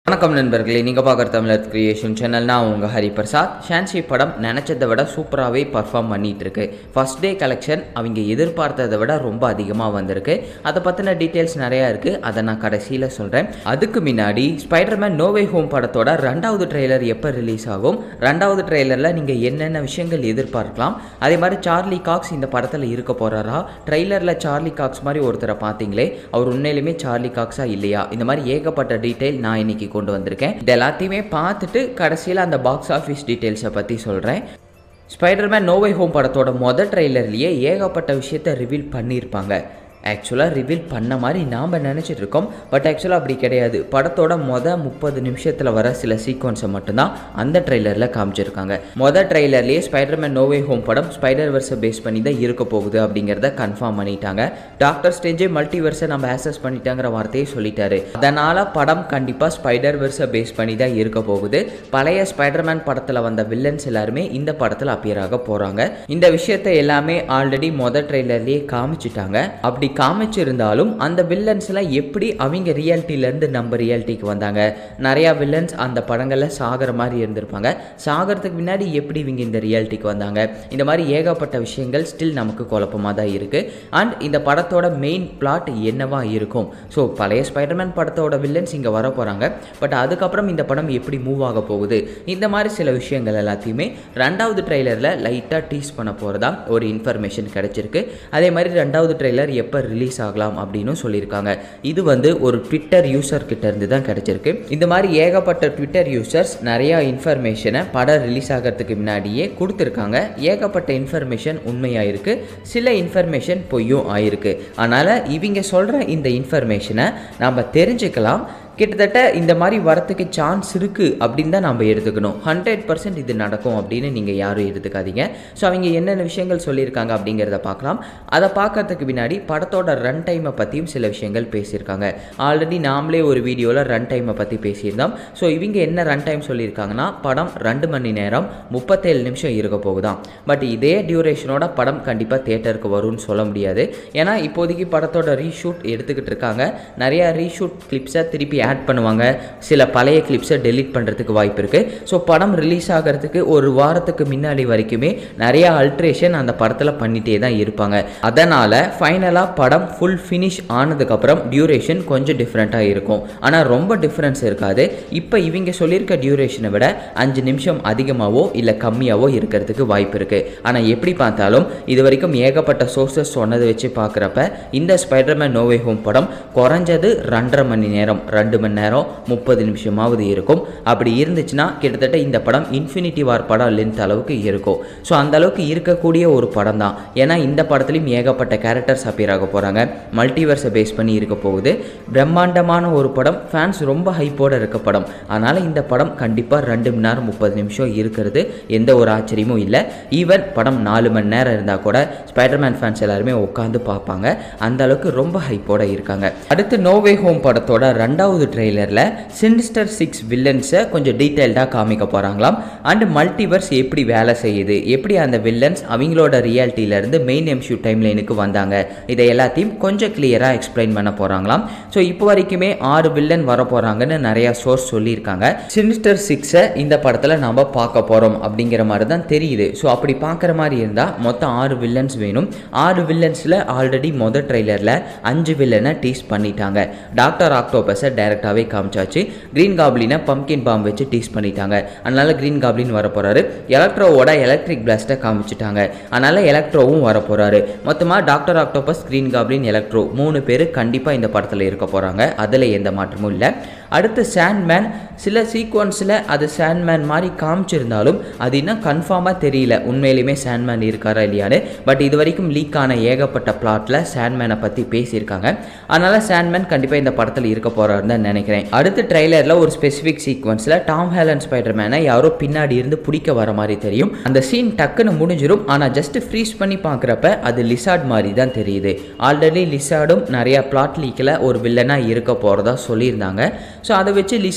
வணக்கம் நண்பர்களே நீங்கள் பார்க்குற தமிழர் கிரியேஷன் சேனல் நான் உங்கள் ஹரிபிரசாத் ஷான்சி படம் நினச்சதை விட சூப்பராகவே பர்ஃபார்ம் பண்ணிட்டு இருக்கு ஃபர்ஸ்ட் டே கலெக்ஷன் அவங்க எதிர்பார்த்ததை விட ரொம்ப அதிகமாக வந்திருக்கு அதை பற்றின டீட்டெயில்ஸ் நிறையா இருக்குது அதை நான் கடைசியில் சொல்கிறேன் அதுக்கு முன்னாடி ஸ்பைடர்மேன் நோவே ஹோம் படத்தோட ரெண்டாவது ட்ரெய்லர் எப்போ ரிலீஸ் ஆகும் ரெண்டாவது ட்ரெய்லரில் நீங்கள் என்னென்ன விஷயங்கள் எதிர்பார்க்கலாம் அதே மாதிரி சார்லி காக்ஸ் இந்த படத்தில் இருக்க போகிறாரா ட்ரெய்லரில் சார்லி காக்ஸ் மாதிரி ஒருத்தரை பார்த்தீங்களே அவர் உண்மையிலுமே சார்லி காக்ஸா இல்லையா இந்த மாதிரி ஏகப்பட்ட டீட்டெயில் நான் இன்னைக்கு கொண்டு வந்திருக்கேன் இது எல்லாத்தையுமே பார்த்துட்டு கடைசியில் அந்த பாக்ஸ் ஆஃபீஸ் டீட்டெயில்ஸை பற்றி சொல்கிறேன் ஸ்பைடர்மேன் நோவை ஹோம் படத்தோட மொதல் ட்ரெய்லர்லேயே ஏகப்பட்ட விஷயத்தை ரிவீல் பண்ணியிருப்பாங்க ஆக்சுவலாக ரிவீல் பண்ண மாதிரி நாம் நினச்சிட்டு இருக்கோம் பட் ஆக்சுவலாக அப்படி கிடையாது படத்தோட மொத முப்பது நிமிஷத்தில் வர சில சீக்வன்ஸை மட்டும்தான் அந்த ட்ரெய்லரில் காமிச்சிருக்காங்க மொதல் ட்ரெய்லர்லேயே ஸ்பைடர்மேன் நோவே ஹோம் படம் ஸ்பைடர் வர்ஸை பேஸ் பண்ணி தான் இருக்க போகுது அப்படிங்கிறத கன்ஃபார்ம் பண்ணிட்டாங்க டாக்டர் ஸ்டேஞ்சே மல்டிவர்ஸை நம்ம ஆக்சஸ் பண்ணிட்டாங்கிற வார்த்தையை சொல்லிட்டாரு அதனால் படம் கண்டிப்பாக ஸ்பைடர் வர்ஸை பேஸ் பண்ணி தான் இருக்க போகுது பழைய ஸ்பைடர்மேன் படத்தில் வந்த வில்லன்ஸ் எல்லாருமே இந்த படத்தில் அப்பியர் ஆக போகிறாங்க இந்த விஷயத்தை எல்லாமே ஆல்ரெடி மொதல் ட்ரெய்லர்லேயே காமிச்சிட்டாங்க அப்படி காமிச்சிருந்தாலும் அந்த வில்லன்ஸ்லாம் எப்படி அவங்க ரியாலிட்டியிலேருந்து நம்ம ரியாலிட்டிக்கு வந்தாங்க நிறையா வில்லன்ஸ் அந்த படங்களில் சாகிற மாதிரி இருந்திருப்பாங்க சாகிறதுக்கு முன்னாடி எப்படி இவங்க இந்த ரியாலிட்டிக்கு வந்தாங்க இந்த மாதிரி ஏகப்பட்ட விஷயங்கள் ஸ்டில் நமக்கு குழப்பமாக தான் இருக்குது அண்ட் இந்த படத்தோட மெயின் பிளாட் என்னவா இருக்கும் ஸோ பழைய ஸ்பைடர்மேன் படத்தோட வில்லன்ஸ் இங்கே வர போகிறாங்க பட் அதுக்கப்புறம் இந்த படம் எப்படி மூவ் ஆக போகுது இந்த மாதிரி சில விஷயங்கள் எல்லாத்தையுமே ரெண்டாவது ட்ரெய்லரில் லைட்டாக டீஸ் பண்ண போகிறதா ஒரு இன்ஃபர்மேஷன் கிடைச்சிருக்கு அதே மாதிரி ரெண்டாவது ட்ரெய்லர் எப்போ ரிலீஸ் ஆகலாம் அப்படின்னு சொல்லியிருக்காங்க இது வந்து ஒரு ட்விட்டர் யூசர் கிட்ட இருந்து தான் கிடைச்சிருக்கு இந்த மாதிரி ஏகப்பட்ட ட்விட்டர் யூசர்ஸ் நிறையா இன்ஃபர்மேஷனை படம் ரிலீஸ் ஆகிறதுக்கு முன்னாடியே கொடுத்துருக்காங்க ஏகப்பட்ட இன்ஃபர்மேஷன் உண்மையாயிருக்கு சில இன்ஃபர்மேஷன் பொய்யும் ஆயிருக்கு அதனால் இவங்க சொல்கிற இந்த இன்ஃபர்மேஷனை நம்ம தெரிஞ்சுக்கலாம் கிட்டத்தட்ட இந்த மாதிரி வரத்துக்கு சான்ஸ் இருக்குது அப்படின்னு தான் நம்ம எடுத்துக்கணும் ஹண்ட்ரட் பர்சன்ட் இது நடக்கும் அப்படின்னு நீங்கள் யாரும் எடுத்துக்காதீங்க ஸோ அவங்க என்னென்ன விஷயங்கள் சொல்லியிருக்காங்க அப்படிங்கிறத பார்க்கலாம் அதை பார்க்கறதுக்கு முன்னாடி படத்தோட ரன் டைமை பற்றியும் சில விஷயங்கள் பேசியிருக்காங்க ஆல்ரெடி நாமளே ஒரு வீடியோவில் ரன் டைமை பற்றி பேசியிருந்தோம் ஸோ இவங்க என்ன ரன் டைம் சொல்லியிருக்காங்கன்னா படம் ரெண்டு மணி நேரம் முப்பத்தேழு நிமிஷம் இருக்க போகுதாம் பட் இதே டியூரேஷனோட படம் கண்டிப்பாக தேட்டருக்கு வரும்னு சொல்ல முடியாது ஏன்னா இப்போதைக்கு படத்தோட ரீஷூட் எடுத்துக்கிட்டு இருக்காங்க நிறையா ரீஷூட் கிளிப்ஸை திருப்பி ஆட் பண்ணுவாங்க சில பழைய கிளிப்ஸை டெலீட் பண்ணுறதுக்கு வாய்ப்பு இருக்குது ஸோ படம் ரிலீஸ் ஆகிறதுக்கு ஒரு வாரத்துக்கு முன்னாடி வரைக்குமே நிறையா அல்ட்ரேஷன் அந்த படத்தில் பண்ணிகிட்டே தான் இருப்பாங்க அதனால் ஃபைனலாக படம் ஃபுல் ஃபினிஷ் ஆனதுக்கப்புறம் டியூரேஷன் கொஞ்சம் டிஃப்ரெண்ட்டாக இருக்கும் ஆனால் ரொம்ப டிஃப்ரென்ஸ் இருக்காது இப்போ இவங்க சொல்லியிருக்க டியூரேஷனை விட அஞ்சு நிமிஷம் அதிகமாகவோ இல்லை கம்மியாகவோ இருக்கிறதுக்கு வாய்ப்பு இருக்குது ஆனால் எப்படி பார்த்தாலும் இது வரைக்கும் ஏகப்பட்ட சோர்சஸ் சொன்னதை வச்சு பார்க்குறப்ப இந்த ஸ்பைடர்மேன் நோவே ஹோம் படம் குறைஞ்சது ரெண்டரை மணி நேரம் ரெண்டு மணி நேரம் முப்பது நிமிஷமாவது இருக்கும் அப்படி இருந்துச்சுன்னா கிட்டத்தட்ட இந்த படம் இன்ஃபினிட்டி வார் படம் லென்த் அளவுக்கு இருக்கும் ஸோ அந்த அளவுக்கு இருக்கக்கூடிய ஒரு படம் தான் ஏன்னா இந்த படத்துலையும் ஏகப்பட்ட கேரக்டர்ஸ் அப்பியர் ஆக போகிறாங்க மல்டிவர்ஸை பேஸ் பண்ணி இருக்க போகுது பிரம்மாண்டமான ஒரு படம் ஃபேன்ஸ் ரொம்ப ஹைப்போட இருக்க படம் அதனால் இந்த படம் கண்டிப்பாக ரெண்டு மணி நேரம் முப்பது நிமிஷம் இருக்கிறது எந்த ஒரு ஆச்சரியமும் இல்லை ஈவன் படம் நாலு மணி நேரம் இருந்தால் கூட ஸ்பைடர்மேன் ஃபேன்ஸ் எல்லாருமே உட்காந்து பார்ப்பாங்க அந்த அளவுக்கு ரொம்ப ஹைப்போட இருக்காங்க அடுத்து நோவே ஹோம் படத்தோட ரெண்டாவது ட்ரெய்லரில் சினிஸ்டர் சிக்ஸ் வில்லன்ஸை கொஞ்சம் டீட்டெயில்டாக காமிக்க போகிறாங்களாம் அண்ட் மல்டிவர்ஸ் எப்படி வேலை செய்யுது எப்படி அந்த வில்லன்ஸ் அவங்களோட ரியாலிட்டியிலேருந்து மெயின் எம்ஷூ டைம் லைனுக்கு வந்தாங்க இதை எல்லாத்தையும் கொஞ்சம் கிளியராக எக்ஸ்பிளைன் பண்ண போகிறாங்களாம் ஸோ இப்போ வரைக்குமே ஆறு வில்லன் வர போகிறாங்கன்னு நிறையா சோர்ஸ் சொல்லியிருக்காங்க சினிஸ்டர் சிக்ஸை இந்த படத்தில் நம்ம பார்க்க போகிறோம் அப்படிங்கிற மாதிரி தான் தெரியுது ஸோ அப்படி பார்க்குற மாதிரி இருந்தால் மொத்தம் ஆறு வில்லன்ஸ் வேணும் ஆறு வில்லன்ஸில் ஆல்ரெடி மொதல் ட்ரெய்லரில் அஞ்சு வில்லனை டீஸ் பண்ணிட்டாங்க டாக்டர் ஆக்டோபஸை டைரெக்டாகவே காமிச்சாச்சு க்ரீன் காப்ளினை பம்கின் பாம் வச்சு டீஸ் பண்ணிட்டாங்க அதனால் க்ரீன் காப்ளின் வர போகிறாரு எலக்ட்ரோவோட எலக்ட்ரிக் பிளாஸ்ட்டை காமிச்சிட்டாங்க அதனால் எலக்ட்ரோவும் வர போகிறாரு மொத்தமாக Doctor Octopus Green Goblin Electro மூணு பேர் கண்டிப்பாக இந்த படத்தில் இருக்க போகிறாங்க அதில் எந்த மாற்றமும் இல்லை அடுத்து சாண்ட்மேன் சில சீக்வன்ஸில் அது சாண்ட்மேன் மாதிரி காமிச்சிருந்தாலும் அது இன்னும் கன்ஃபார்மாக தெரியல உண்மையிலுமே சாண்ட்மேன் இருக்காரா இல்லையான்னு பட் இது வரைக்கும் லீக் ஆன ஏகப்பட்ட பிளாட்டில் சாண்ட்மேனை பற்றி பேசியிருக்காங்க அதனால் சாண்ட்மேன் கண்டிப்பாக இந்த படத்தில் இருக்க போகிறாருன்னு தான் நினைக்கிறேன் அடுத்த ட்ரெய்லரில் ஒரு ஸ்பெசிஃபிக் சீக்வன்ஸில் டாம் ஹேலன் ஸ்பைடர்மேனை யாரோ பின்னாடி இருந்து பிடிக்க வர மாதிரி தெரியும் அந்த சீன் டக்குன்னு முடிஞ்சிடும் ஆனால் ஜஸ்ட் ஃப்ரீஸ் பண்ணி பார்க்குறப்ப அது லிசார்ட் மாதிரி தான் தெரியுது ஆல்ரெடி லிசார்டும் நிறைய பிளாட் லீக்கில் ஒரு வில்லனாக இருக்க போகிறதா சொல்லியிருந்தாங்க ஸோ அதை வச்சு லிசார்டும் இந்த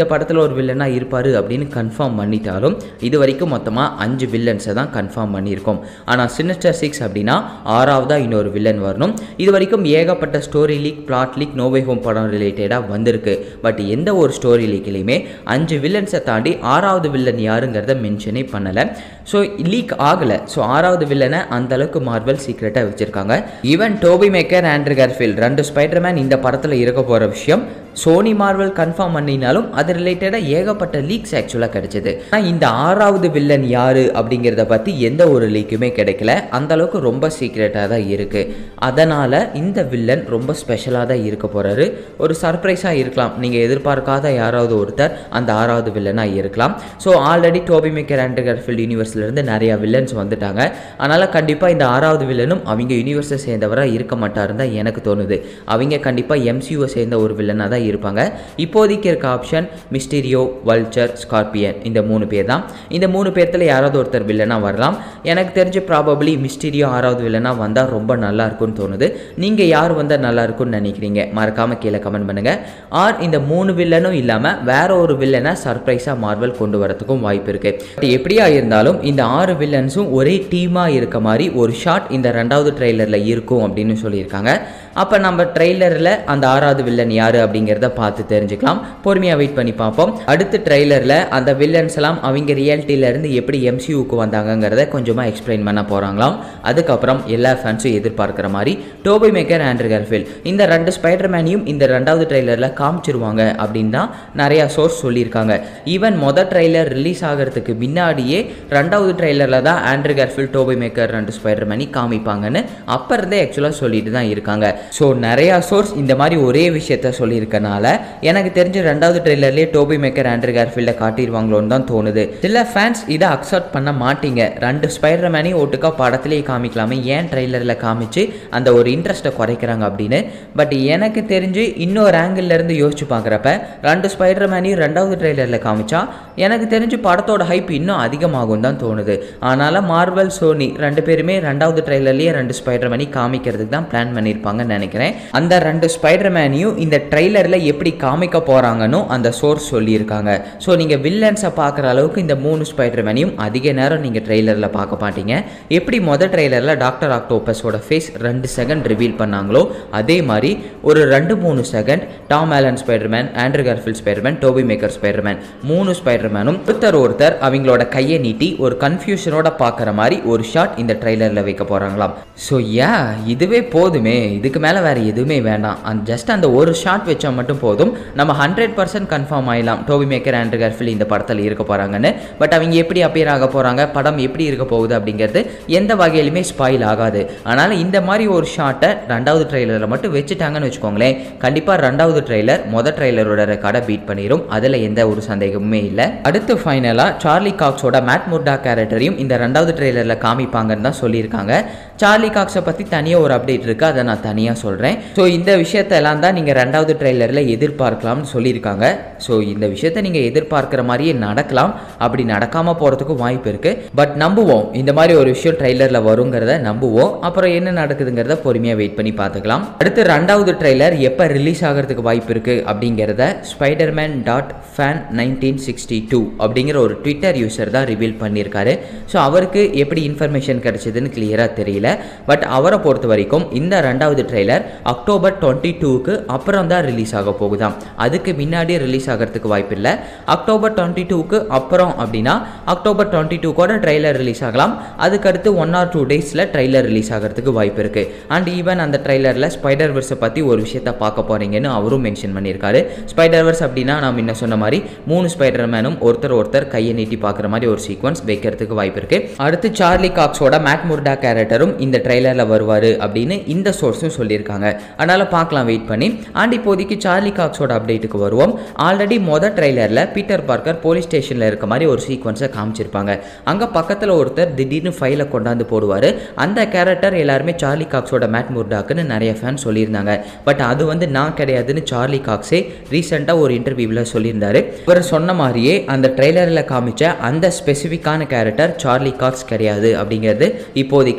படத்தில் ஒரு வில்லனாக இருப்பார் அப்படின்னு கன்ஃபார்ம் பண்ணிட்டாலும் இது வரைக்கும் மொத்தமாக அஞ்சு வில்லன்ஸை தான் கன்ஃபார்ம் பண்ணியிருக்கோம் ஆனால் சினிஸ்டர் சிக்ஸ் அப்படின்னா ஆறாவதாக இன்னொரு வில்லன் வரணும் இது வரைக்கும் ஏகப்பட்ட story leak plot leak No Way Home படம் ரிலேட்டடாக வந்திருக்கு பட் எந்த ஒரு ஸ்டோரி லீக்லையுமே அஞ்சு வில்லன்ஸை தாண்டி ஆறாவது வில்லன் யாருங்கிறத மென்ஷனே பண்ணலை ஸோ லீக் ஆகலை ஸோ ஆறாவது வில்லனை அந்த அளவுக்கு மார்வல் சீக்ரெட்டாக வச்சுருக்காங்க even Tobey Maguire Andrew Garfield ரெண்டு ஸ்பைடர்மேன் இந்த படத்தில் இருக்க போகிற விஷயம் சோனி மார்வல் கன்ஃபார்ம் பண்ணினாலும் அது ரிலேட்டடாக ஏகப்பட்ட லீக்ஸ் ஆக்சுவலாக கிடைச்சது ஆனால் இந்த ஆறாவது வில்லன் யார் அப்படிங்கிறத பற்றி எந்த ஒரு லீக்குமே கிடைக்கல அந்த அளவுக்கு ரொம்ப சீக்ரெட்டாக தான் இருக்குது அதனால் இந்த வில்லன் ரொம்ப ஸ்பெஷலாக தான் இருக்க போகிறாரு ஒரு சர்ப்ரைஸாக இருக்கலாம் நீங்கள் எதிர்பார்க்காத யாராவது ஒருத்தர் அந்த ஆறாவது வில்லனாக இருக்கலாம் so already Tobey Maguire Andrew Garfield யூனிவர்ஸ்லேருந்து நிறையா வில்லன்ஸ் வந்துட்டாங்க அதனால் கண்டிப்பாக இந்த ஆறாவது வில்லனும் அவங்க யூனிவர்ஸை சேர்ந்தவராக இருக்க மாட்டாருன்னு தான் எனக்கு தோணுது அவங்க கண்டிப்பாக எம்சியூவை சேர்ந்த ஒரு வில்லனாக தான் இருப்பாங்க இப்போதைக்கு இருக்க ஆப்ஷன் மிஸ்டீரியோ வல்ச்சர் ஸ்கார்பியன் இந்த மூணு பேர் தான் இந்த மூணு பேர்த்தில் யாராவது ஒருத்தர் வில்லனாக வரலாம் எனக்கு தெரிஞ்சு ப்ராபப்ளி மிஸ்டீரியோ ஆறாவது வில்லனாக வந்தால் ரொம்ப நல்லா இருக்கும்னு தோணுது நீங்கள் யார் வந்தால் நல்லா இருக்கும்னு நினைக்கிறீங்க மறக்காமல் கீழே கமெண்ட் பண்ணுங்கள் ஆர் இந்த மூணு வில்லனும் இல்லாமல் வேற ஒரு வில்லனை சர்ப்ரைஸாக மார்வல் கொண்டு வரதுக்கும் வாய்ப்பு இருக்குது பட் எப்படியா இருந்தாலும் இந்த ஆறு வில்லன்ஸும் ஒரே டீமாக இருக்க மாதிரி ஒரு ஷாட் இந்த ரெண்டாவது ட்ரெய்லரில் இருக்கும் அப்படின்னு சொல்லியிருக்காங்க அப்போ நம்ம ட்ரெய்லரில் அந்த ஆறாவது வில்லன் யார் அப்படிங்கிறத பார்த்து தெரிஞ்சுக்கலாம் பொறுமையாக வெயிட் பண்ணி பார்ப்போம் அடுத்த ட்ரெய்லரில் அந்த வில்லன்ஸ் எல்லாம் அவங்க ரியாலிட்டியிலேருந்து எப்படி எம்சியூக்கு வந்தாங்கங்கிறத கொஞ்சமாக எக்ஸ்பிளைன் பண்ண போகிறாங்களாம் அதுக்கப்புறம் எல்லா ஃபேன்ஸும் எதிர்பார்க்குற மாதிரி டோபி மேக்கர் ஆண்ட்ரு கர்ஃபீல்ட் இந்த ரெண்டு ஸ்பைடர்மேனையும் இந்த ரெண்டாவது ட்ரெய்லரில் காமிச்சிருவாங்க அப்படின்னு தான் நிறையா சோர்ஸ் சொல்லியிருக்காங்க ஈவன் மொதல் ட்ரெய்லர் ரிலீஸ் ஆகிறதுக்கு முன்னாடியே ரெண்டாவது ட்ரெய்லரில் தான் ஆண்ட்ரு கர்ஃபீல்ட் டோபி மேக்கர் ரெண்டு ஸ்பைடர்மேனி காமிப்பாங்கன்னு அப்போ இருந்தே ஆக்சுவலாக சொல்லிட்டு தான் இருக்காங்க ஸோ நிறையா சோர்ஸ் இந்த மாதிரி ஒரே விஷயத்த சொல்லியிருக்கனால எனக்கு தெரிஞ்ச ரெண்டாவது ட்ரெய்லர்லேயே டோபி மேக்கர் ஆண்ட்ரு கேர்ஃபீல்டை காட்டிடுவாங்களோன்னு தான் தோணுது சில ஃபேன்ஸ் இதை அக்செப்ட் பண்ண மாட்டீங்க ரெண்டு ஸ்பைடர் மேனையும் ஒட்டுக்கா படத்துலேயே காமிக்கலாமே ஏன் ட்ரெய்லரில் காமிச்சு அந்த ஒரு இன்ட்ரெஸ்ட்டை குறைக்கிறாங்க அப்படின்னு பட் எனக்கு தெரிஞ்சு இன்னொரு ஆங்கிள் இருந்து யோசிச்சு பார்க்குறப்ப ரெண்டு ஸ்பைடர் மேனையும் ரெண்டாவது ட்ரெய்லரில் காமிச்சா எனக்கு தெரிஞ்சு படத்தோட ஹைப் இன்னும் அதிகமாகும் தான் தோணுது அதனால் மார்வல் சோனி ரெண்டு பேருமே ரெண்டாவது ட்ரெய்லர்லேயே ரெண்டு ஸ்பைடர் மேனி காமிக்கிறதுக்கு தான் பிளான் பண்ணியிருப்பாங்கன்னு நினைக்கிறேன் அந்த ரெண்டு ஸ்பைடர் மேனையும் இந்த ட்ரெய்லரில் எப்படி காமிக்க போகிறாங்கன்னு அந்த சோர்ஸ் சொல்லியிருக்காங்க ஸோ நீங்கள் வில்லன்ஸை பார்க்குற அளவுக்கு இந்த மூணு ஸ்பைடர் மேனையும் அதிக நேரம் நீங்கள் ட்ரெய்லரில் பார்க்க மாட்டீங்க எப்படி மொதல் ட்ரெய்லரில் டாக்டர் ஆக்டோபஸோட ஃபேஸ் ரெண்டு செகண்ட் ரிவீல் பண்ணாங்களோ அதே மாதிரி ஒரு ரெண்டு மூணு second Tom Holland Spiderman Andrew Garfield Spiderman Tobey Maguire Spiderman மூணு ஸ்பைடர்மேனும் ஒருத்தர் ஒருத்தர் அவங்களோட கையை நீட்டி ஒரு கன்ஃபியூஷனோட பார்க்குற மாதிரி ஒரு ஷாட் இந்த ட்ரெய்லரில் வைக்க போகிறாங்களாம் ஸோ யா இதுவே போதுமே இதுக்கு மேலே வேறு எதுவுமே வேண்டாம் அந்த ஜஸ்ட் அந்த ஒரு ஷாட் வச்சா மட்டும் போதும் நம்ம ஹண்ட்ரட் பர்சன்ட் கன்ஃபார்ம் ஆயிடலாம் டோபி மேக்கர் ஆண்ட்ரு கர்ஃபில் இந்த படத்தில் இருக்க போகிறாங்கன்னு பட் அவங்க எப்படி அப்பியர் ஆக போகிறாங்க படம் எப்படி இருக்க போகுது அப்படிங்கிறது எந்த வகையிலுமே ஸ்பாயில் ஆகாது அதனால் இந்த மாதிரி ஒரு ஷாட்டை ரெண்டாவது ட்ரெய்லரில் மட்டும் வச்சுட்டாங்கன்னு வச்சுக்கோங்களேன் கண்டிப்பாக ரெண்டாவது ட்ரெய்லர் மொதல் ட்ரெய்லரோட ரெக்கார்டை பீட் பண்ணிடும் அதில் எந்த ஒரு சந்தேகமுமே இல்லை அடுத்து ஃபைனலாக சார்லி காக்ஸோட மேட் முர்டா கேரக்டரையும் இந்த ரெண்டாவது ட்ரெய்லரில் காமிப்பாங்கன்னு தான் சொல்லியிருக்காங்க சார்லி காக்ஸை பற்றி தனியாக ஒரு அப்டேட் இருக்குது அதை நான் தனியாக சொல்கிறேன் ஸோ இந்த விஷயத்தெல்லாம் தான் நீங்கள் ரெண்டாவது ட்ரெய்லரில் எதிர்பார்க்கலாம்னு சொல்லியிருக்காங்க ஸோ இந்த விஷயத்தை நீங்கள் எதிர்பார்க்குற மாதிரியே நடக்கலாம் அப்படி நடக்காமல் போகிறதுக்கும் வாய்ப்பு இருக்குது பட் நம்புவோம் இந்த மாதிரி ஒரு விஷயம் ட்ரெய்லரில் வருங்கிறத நம்புவோம் அப்புறம் என்ன நடக்குதுங்கிறத பொறுமையாக வெயிட் பண்ணி பார்த்துக்கலாம் அடுத்து ரெண்டாவது ட்ரெய்லர் எப்போ ரிலீஸ் ஆகிறதுக்கு வாய்ப்பு இருக்குது அப்படிங்கிறத Spiderman dot fan nineteen sixty two அப்படிங்கிற ஒரு ட்விட்டர் யூசர் தான் ரிவீல் பண்ணியிருக்காரு ஸோ அவருக்கு எப்படி இன்ஃபர்மேஷன் கிடைச்சதுன்னு கிளியராக தெரியல பட் அவரை பொறுத்த வரைக்கும் இந்த ரெண்டாவது ட்ரெய்லர் அக்டோபர் டுவெண்ட்டி டூக்கு அப்புறம் தான் ரிலீஸ் ஆக போகுதாம் அதுக்கு முன்னாடியே ரிலீஸ் ஆகிறதுக்கு வாய்ப்பு இல்லை அக்டோபர் டுவெண்ட்டி டூக்கு அப்புறம் அப்படின்னா அக்டோபர் டுவெண்ட்டி டூ கூட ட்ரெய்லர் ரிலீஸ் ஆகலாம் அதுக்கடுத்து ஒன் ஆர் டூ டேஸில் ட்ரெய்லர் ரிலீஸ் ஆகிறதுக்கு வாய்ப்பு இருக்குது அண்ட் ஈவன் அந்த ட்ரெய்லரில் ஸ்பைடர் வர்ஸை பற்றி ஒரு விஷயத்த பார்க்க போகிறீங்கன்னு அவரும் மென்ஷன் பண்ணியிருக்காரு ஸ்பைடர் வர்ஸ் அப்படின்னா நான் முன்ன சொன்ன மாதிரி மூணு ஸ்பைடர் மேனும் ஒருத்தர் ஒருத்தர் கையை நீட்டி பார்க்குற மாதிரி ஒரு சீக்வன்ஸ் வைக்கிறதுக்கு வாய்ப்பு இருக்குது அடுத்து சார்லி காக்ஸோட மேட் முர்டா கேரக்டரும் இந்த ட்ரெய்லரில் வருவார் அப்படின்னு இந்த சோர்ஸும் சொல்லியிருக்காங்க அதனால் பார்க்கலாம் வெயிட் பண்ணி அண்ட் இப்போதைக்கு சார்லி காக்ஸோட அப்டேட்டுக்கு வருவோம் ஆல்ரெடி மொதல் ட்ரெய்லரில் பீட்டர் பார்க்கர் போலீஸ் ஸ்டேஷனில் இருக்க மாதிரி ஒரு சீக்வன்ஸை காமிச்சிருப்பாங்க அங்கே பக்கத்தில் ஒருத்தர் திடீர்னு ஃபைலை கொண்டாந்து போடுவார் அந்த கேரக்டர் எல்லாருமே சார்லி காக்ஸோட மேட் முர்டாக்குன்னு நிறைய ஃபேன் சொல்லியிருந்தாங்க பட் அது வந்து நான் கிடையாதுன்னு சார்லி காக்ஸே ரீசெண்டாக ஒரு இன்டர்வியூவில் சொல்லியிருந்தாரு இவர் சொன்ன மாதிரியே அந்த ட்ரெய்லரில் காமிச்ச அந்த ஸ்பெசிஃபிக்கான கேரக்டர் சார்லி காக்ஸ் கிடையாது அப்படிங்கிறது இப்போதைக்கு கன்ஃபார்ம்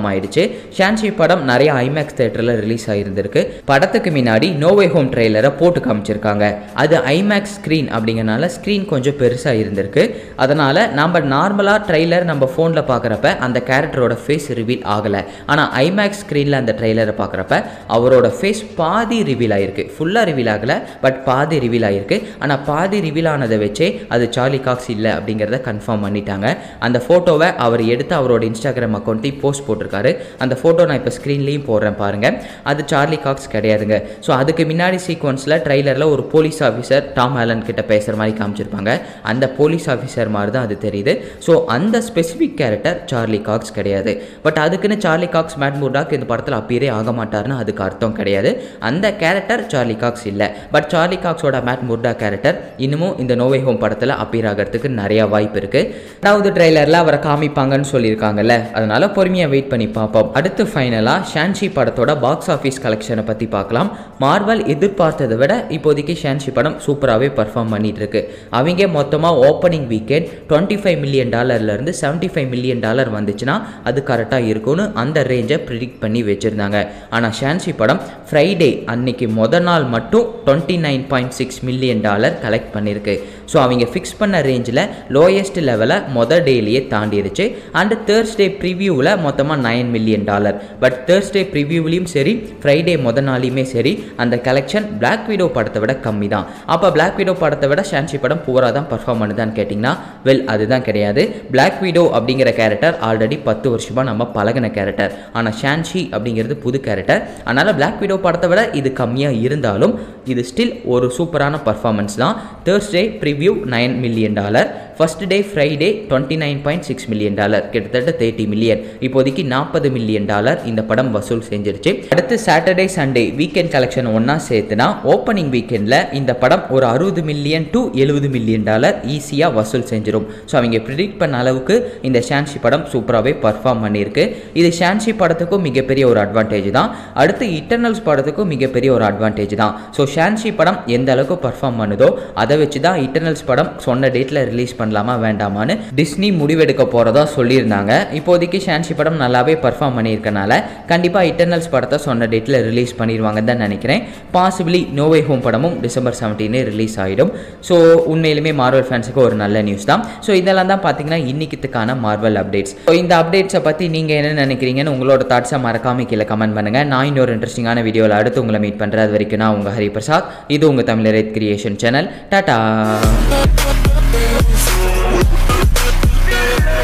கன்ஃபார்ம் ஆயிடுச்சு ஷான்ஷி படம் நிறைய ஐமேக்ஸ் தேட்டரில் ரிலீஸ் ஆகியிருந்திருக்கு படத்துக்கு முன்னாடி நோவே ஹோம் ட்ரெய்லரை போட்டு காமிச்சிருக்காங்க அது ஐமேக்ஸ் ஸ்க்ரீன் அப்படிங்கறனால ஸ்க்ரீன் கொஞ்சம் பெருசாக இருந்திருக்கு அதனால் நம்ம நார்மலாக ட்ரெய்லர் நம்ம ஃபோனில் பார்க்குறப்ப அந்த கேரக்டரோட ஃபேஸ் ரிவீல் ஆகலை ஆனால் ஐமேக்ஸ் ஸ்க்ரீனில் அந்த ட்ரெய்லரை பார்க்குறப்ப அவரோட ஃபேஸ் பாதி ரிவீல் ஆயிருக்கு ஃபுல்லாக ரிவீல் ஆகலை பட் பாதி ரிவீல் ஆயிருக்கு ஆனால் பாதி ரிவீல் ஆனதை வச்சே அது சார்லி காக்ஸ் இல்லை அப்படிங்கிறத கன்ஃபார்ம் பண்ணிட்டாங்க அந்த ஃபோட்டோவை அவர் எடுத்து அவரோட இன்ஸ்டாகிராம் அக்கௌண்ட்டையும் போஸ்ட் போட்டிருக்காரு அந்த ஃபோட்டோ நான் இப்போ ஸ்க்ரீன்லேயும் போடுறேன் பாருங்கள் அது சார்லி காக்ஸ் கிடையாதுங்க ஸோ அதுக்கு முன்னாடி சீக்வன்ஸில் ட்ரைலரில் ஒரு போலீஸ் ஆஃபீஸர் டாம் ஆலன் கிட்ட பேசுகிற மாதிரி காமிச்சிருப்பாங்க அந்த போலீஸ் ஆஃபீஸர் மாதிரி தான் அது தெரியுது ஸோ அந்த ஸ்பெசிஃபிக் கேரக்டர் சார்லி காக்ஸ் கிடையாது பட் அதுக்குன்னு சார்லி காக்ஸ் மேட் மூர்டாக் இந்த படத்தில் அப்பீரே ஆக மாட்டார்னு அதுக்கு அர்த்தம் கிடையாது அந்த கேரக்டர் சார்லி காக்ஸ் இல்லை பட் சார்லி காக்ஸோட மேட் முர்டா கேரக்டர் இன்னமும் இந்த நோவே ஹோம் படத்தில் அப்பீர் ஆகிறதுக்கு நிறைய வாய்ப்பு இருக்குது ரெண்டாவது ட்ரெய்லரில் அவரை காமிப்பாங்கன்னு சொல்லியிருக்காங்கல்ல அதனால பொறுமையாக வெயிட் பண்ணி பார்ப்போம் அடுத்து ஃபைனலாக ஷான்ஷி படத்தோட பாக்ஸ் ஆஃபீஸ் கலெக்ஷனை பற்றி பார்க்கலாம் மார்வல் எதிர்பார்த்ததை விட இப்போதைக்கு ஷான்ஷி படம் சூப்பராகவே பர்ஃபார்ம் பண்ணிட்டு இருக்கு அவங்க மொத்தமாக opening weekend twenty five million டாலர்லேருந்து செவன்ட்டி ஃபைவ் மில்லியன் டாலர் வந்துச்சுன்னா அது கரெக்டாக இருக்கும்னு அந்த ரேஞ்சை ப்ரிடிக்ட் பண்ணி வச்சுருந்தாங்க ஆனால் ஷான்ஷி படம் ஃப்ரைடே அன்னைக்கு முத நாள் மட்டும் twenty nine point six million dollar collect பண்ணியிருக்கு ஸோ அவங்க ஃபிக்ஸ் பண்ண ரேஞ்சில் லோயஸ்ட் லெவலை மொதல் டேலேயே தாண்டிடுச்சு அண்டு தேர்ஸ்டே ப்ரிவியூவில் மொத்தமாக nine million dollar but Thursday ப்ரிவியூவிலையும் சரி ஃப்ரைடே முத நாளையுமே சரி அந்த கலெக்ஷன் பிளாக் வீடோ படத்தை விட கம்மி தான் அப்போ பிளாக் வீடோ படத்தை விட ஷான்ஷி படம் பூராக தான் பர்ஃபார்ம் பண்ணுதான்னு கேட்டிங்கன்னா வெல் அதுதான் கிடையாது பிளாக் வீடோ அப்படிங்கிற கேரக்டர் ஆல்ரெடி பத்து வருஷமாக நம்ம பழகின கேரக்டர் ஆனால் ஷான்ஷி அப்படிங்கிறது புது கேரக்டர் அதனால் பிளாக் வீடோ படத்தை விட இது கம்மியாக இருந்தாலும் இது ஸ்டில் ஒரு சூப்பரான பர்ஃபார்மன்ஸ் தான் Thursday preview nine million dollar first day Friday twenty nine point six million dollar கிட்டத்தட்ட தேர்ட்டி மில்லியன் இப்போதைக்கு நாற்பது மில்லியன் டாலர் இந்த படம் வசூல் செஞ்சிருச்சு அடுத்து சாட்டர்டே சண்டே வீக்கெண்ட் கலெக்ஷன் ஒன்றா சேர்த்துனா ஓப்பனிங் வீக்கெண்டில் இந்த படம் ஒரு அறுபது மில்லியன் டு எழுபது மில்லியன் டாலர் ஈஸியாக வசூல் செஞ்சிடும் ஸோ அவங்க ப்ரிடிக்ட் பண்ண அளவுக்கு இந்த ஷான்ஷி படம் சூப்பராகவே பர்ஃபார்ம் பண்ணியிருக்கு இது ஷான்ஷி படத்துக்கும் மிகப்பெரிய ஒரு அட்வான்டேஜ் தான் அடுத்து இட்டர்னல்ஸ் படத்துக்கும் மிகப்பெரிய ஒரு அட்வான்டேஜ் தான் ஸோ ஷான்ஷி படம் எந்த அளவுக்கு பர்ஃபார்ம் பண்ணுதோ அதை வச்சு தான் இட்டர்னல்ஸ் படம் சொன்ன டேட்டில் ரிலீஸ் பண்ணலாமா வேண்டாமான்னு டிஸ்னி முடிவெடுக்க போகிறதா சொல்லியிருந்தாங்க இப்போதைக்கு ஷான்ஷி படம் நல்லாவே பர்ஃபார்ம் பண்ணியிருக்கனால கண்டிப்பாக இட்டர்னல்ஸ் படத்தை சொன்ன டேட்டில் ரிலீஸ் பண்ணிடுவாங்கன்னு தான் நினைக்கிறேன் பாசிபிளி நோவே ஹோம் படமும் டிசம்பர் செவன்டீனே ரிலீஸ் ஆகிடும் ஸோ உண்மையிலுமே மார்வல் ஃபேன்ஸுக்கு ஒரு நல்ல நியூஸ் தான் ஸோ இதெல்லாம் தான் பார்த்தீங்கன்னா இன்னைக்குத்துக்கான மார்வல் அப்டேட்ஸ் ஸோ இந்த அப்டேட்ஸை பற்றி நீங்கள் என்ன நினைக்கிறீங்கன்னு உங்களோட தாட்ஸை மறக்காம கீழே கமெண்ட் பண்ணுங்கள் நான் இன்னொரு இன்ட்ரெஸ்டிங்கான வீடியோவில் அடுத்து உங்களை மீட் பண்ணுறது அது வரைக்கும் நான் உங்கள் ஹரிபிரசாத் இது உங்கள் Tamizhar creation channel tata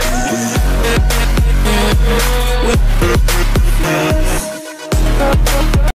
We'll be right back.